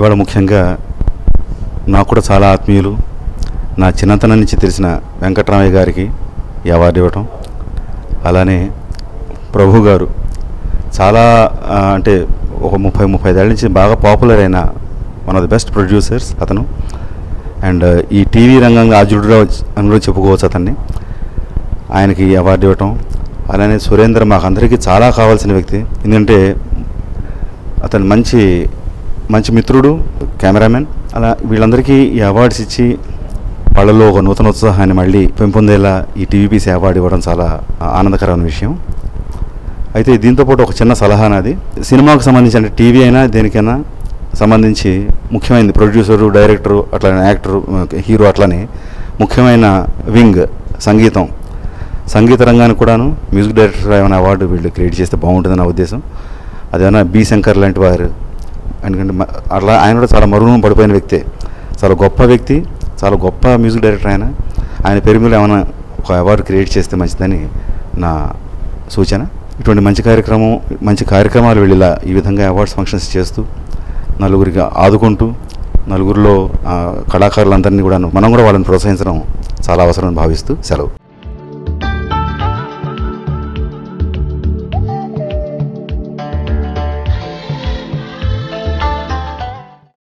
ఇవాళ ముఖ్యంగా నాకు కూడా చాలా ఆత్మీయులు నా చిన్నతనం నుంచి తెలిసిన వెంకటరామయ్య గారికి ఈ అవార్డు ఇవ్వటం అలానే ప్రభు గారు చాలా ఆ, అంటే ఒక ముప్పై ముప్పై ఐదేళ్ళ నుంచి బాగా పాపులర్ అయిన one of the best producers అతను అండ్ ఈ టీవీ రంగంగా ఆజుడుగా అని కూడా చెప్పుకోవచ్చు అతన్ని ఆయనకి ఈ అవార్డు ఇవ్వటం అలానే సురేంద్ర మాకు అందరికీ చాలా కావాల్సిన వ్యక్తి ఎందుకంటే అతను మంచి మంచి మిత్రుడు కెమెరామెన్ అలా వీళ్ళందరికీ ఈ అవార్డ్స్ ఇచ్చి వాళ్ళలో ఒక నూతన ఉత్సాహాన్ని మళ్ళీ పెంపొందేలా ఈ టీవీపీసీ అవార్డు ఇవ్వడం చాలా ఆనందకరమైన విషయం అయితే దీంతో పాటు ఒక చిన్న సలహా నాది సినిమాకు సంబంధించి అంటే టీవీ అయినా దేనికైనా సంబంధించి ముఖ్యమైనది ప్రొడ్యూసరు డైరెక్టరు అట్లానే యాక్టరు హీరో అట్లనే ముఖ్యమైన వింగ్ సంగీతం సంగీత రంగానికి కూడాను మ్యూజిక్ డైరెక్టర్ ఏమైనా అవార్డు వీళ్ళు క్రియేట్ చేస్తే బాగుంటుంది నా ఉద్దేశం అదేమైనా బి శంకర్ లాంటి వారు ఎందుకంటే మ- అట్లా ఆయన కూడా చాలా మరుగున పడిపోయిన వ్యక్తే చాలా గొప్ప వ్యక్తి చాలా గొప్ప మ్యూజిక్ డైరెక్టర్ ఆయన ఆయన పేరు మీద ఏమైనా ఒక అవార్డు క్రియేట్ చేస్తే మంచిదని నా సూచన ఇటువంటి మంచి కార్యక్రమం మంచి కార్యక్రమాలు వెళ్ళిలా ఈ విధంగా అవార్డ్స్ ఫంక్షన్స్ చేస్తూ నలుగురికి ఆదుకుంటూ నలుగురిలో ఆ, కళాకారులందరినీ కూడా మనం కూడా వాళ్ళని ప్రోత్సహించడం చాలా అవసరం భావిస్తూ సెలవు